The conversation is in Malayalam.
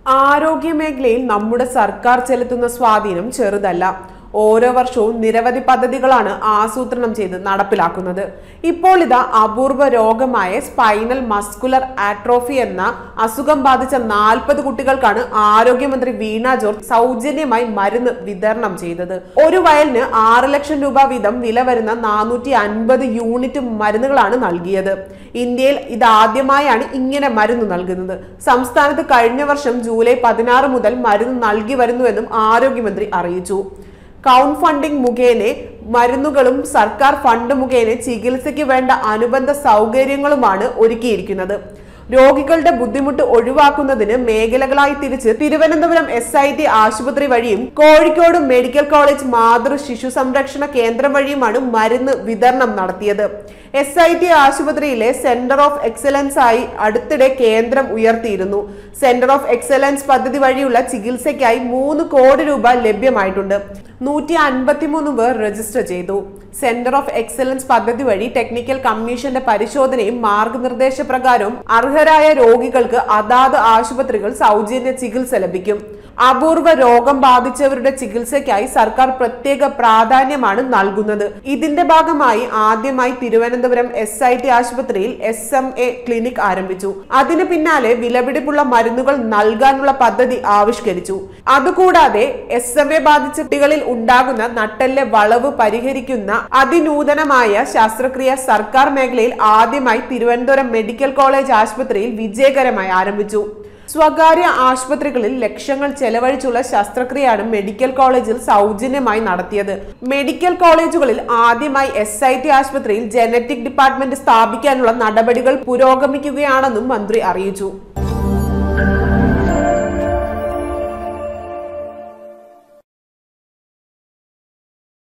ആരോഗ്യ മേഖലയിൽ നമ്മുടെ സർക്കാർ ചെലുത്തുന്ന സ്വാധീനം ചെറുതല്ല ഓരോ വർഷവും നിരവധി പദ്ധതികളാണ് ആസൂത്രണം ചെയ്ത് നടപ്പിലാക്കുന്നത് ഇപ്പോൾ ഇതാ അപൂർവ രോഗമായ സ്പൈനൽ മസ്കുലർ ആട്രോഫി എന്ന അസുഖം ബാധിച്ച നാൽപ്പത് കുട്ടികൾക്കാണ് ആരോഗ്യമന്ത്രി വീണ ജോർജ് സൗജന്യമായി മരുന്ന് വിതരണം ചെയ്തത് ഒരു വയലിന് ആറ് ലക്ഷം രൂപ വീതം വില വരുന്ന നാനൂറ്റി അൻപത് യൂണിറ്റ് മരുന്നുകളാണ് നൽകിയത് ഇന്ത്യയിൽ ഇതാദ്യമായാണ് ഇങ്ങനെ മരുന്ന് നൽകുന്നത് സംസ്ഥാനത്ത് കഴിഞ്ഞ വർഷം ജൂലൈ പതിനാറ് മുതൽ മരുന്ന് നൽകി വരുന്നുവെന്നും ആരോഗ്യമന്ത്രി അറിയിച്ചു കൗണ്ട് ഫണ്ടിംഗ് മുഖേന മരുന്നുകളും സർക്കാർ ഫണ്ട് മുഖേന ചികിത്സയ്ക്ക് വേണ്ട അനുബന്ധ സൗകര്യങ്ങളുമാണ് ഒരുക്കിയിരിക്കുന്നത് രോഗികളുടെ ബുദ്ധിമുട്ട് ഒഴിവാക്കുന്നതിന് മേഖലകളായി തിരിച്ച് തിരുവനന്തപുരം എസ് ഐ ടി ആശുപത്രി വഴിയും കോഴിക്കോട് മെഡിക്കൽ കോളേജ് മാതൃ ശിശു സംരക്ഷണ കേന്ദ്രം വഴിയുമാണ് മരുന്ന് വിതരണം നടത്തിയത് എസ് ഐ ടി ആശുപത്രിയിലെ സെന്റർ ഓഫ് എക്സലൻസ് ആയി അടുത്തിടെ കേന്ദ്രം ഉയർത്തിയിരുന്നു സെന്റർ ഓഫ് എക്സലൻസ് പദ്ധതി വഴിയുള്ള ചികിത്സയ്ക്കായി മൂന്ന് കോടി രൂപ ലഭ്യമായിട്ടുണ്ട് നൂറ്റി അൻപത്തിമൂന്ന് പേർ രജിസ്റ്റർ ചെയ്തു സെന്റർ ഓഫ് എക്സലൻസ് പദ്ധതി വഴി ടെക്നിക്കൽ കമ്മീഷന്റെ പരിശോധനയും മാർഗനിർദ്ദേശ പ്രകാരവും അർഹരായ രോഗികൾക്ക് അതാത് ആശുപത്രികൾ സൗജന്യ ചികിത്സ ലഭിക്കും അപൂർവ രോഗം ബാധിച്ചവരുടെ ചികിത്സയ്ക്കായി സർക്കാർ പ്രത്യേക പ്രാധാന്യമാണ് നൽകുന്നത് ഇതിന്റെ ഭാഗമായി ആദ്യമായി തിരുവനന്തപുരം എസ് ഐ ടി ആശുപത്രിയിൽ എസ് എം എ ക്ലിനിക് ആരംഭിച്ചു അതിന് പിന്നാലെ വിലപിടിപ്പുള്ള മരുന്നുകൾ നൽകാനുള്ള പദ്ധതി ആവിഷ്കരിച്ചു അതുകൂടാതെ എസ് എം എ ബാധിച്ച കുട്ടികളിൽ ഉണ്ടാകുന്ന നട്ടെല്ലെ വളവ് പരിഹരിക്കുന്ന അതിനൂതനമായ ശസ്ത്രക്രിയ സർക്കാർ മേഖലയിൽ ആദ്യമായി തിരുവനന്തപുരം മെഡിക്കൽ കോളേജ് ആശുപത്രിയിൽ വിജയകരമായി ആരംഭിച്ചു സ്വകാര്യ ആശുപത്രികളിൽ ലക്ഷങ്ങൾ ചെലവഴിച്ചുള്ള ശസ്ത്രക്രിയയാണ് മെഡിക്കൽ കോളേജിൽ സൗജന്യമായി നടത്തിയത് മെഡിക്കൽ കോളേജുകളിൽ ആദ്യമായി എസ് ഐ ടി ആശുപത്രിയിൽ ജനറ്റിക് ഡിപ്പാർട്ട്മെന്റ് സ്ഥാപിക്കാനുള്ള നടപടികൾ പുരോഗമിക്കുകയാണെന്നും മന്ത്രി അറിയിച്ചു